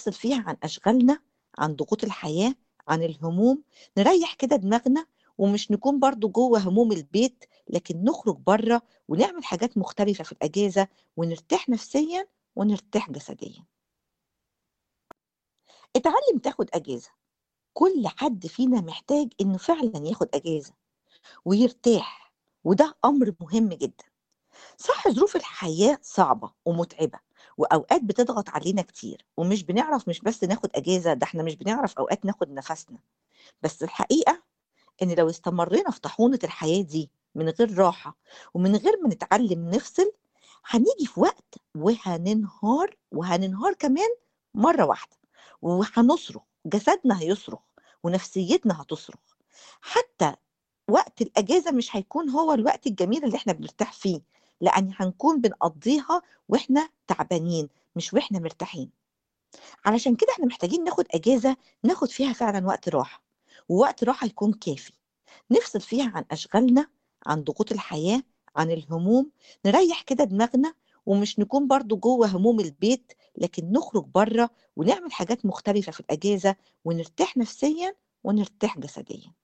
نفصل فيها عن أشغالنا، عن ضغوط الحياة، عن الهموم، نريّح كده دماغنا ومش نكون برضه جوّه هموم البيت، لكن نخرج برّه ونعمل حاجات مختلفة في الأجازة ونرتاح نفسيًا ونرتاح جسديًا. اتعلّم تاخد أجازة، كل حد فينا محتاج إنه فعلًا ياخد أجازة ويرتاح، وده أمر مهم جدًا. صح ظروف الحياة صعبة ومُتعبة وأوقات بتضغط علينا كتير ومش بنعرف مش بس ناخد أجازة، ده إحنا مش بنعرف أوقات ناخد نَفَسنا، بس الحقيقة إن لو استمرينا في طاحونة الحياة دي من غير راحة ومن غير ما نتعلّم نفصل، هنيجي في وقت وهننهار، وهننهار كمان مرّة واحدة، وهنصرخ، جسدنا هيصرخ ونفسيتنا هتصرخ، حتى وقت الأجازة مش هيكون هو الوقت الجميل اللي إحنا بنرتاح فيه، لإن هنكون بنقضّيها وإحنا تعبانين مش وإحنا مرتاحين. علشان كده إحنا محتاجين ناخد أجازة ناخد فيها فعلًا وقت راحة، ووقت راحة يكون كافي، نفصل فيها عن أشغالنا، عن ضغوط الحياة، عن الهموم، نريّح كده دماغنا ومش نكون برضه جوّه هموم البيت، لكن نخرج برّه ونعمل حاجات مختلفة في الأجازة ونرتاح نفسيًا ونرتاح جسديًا.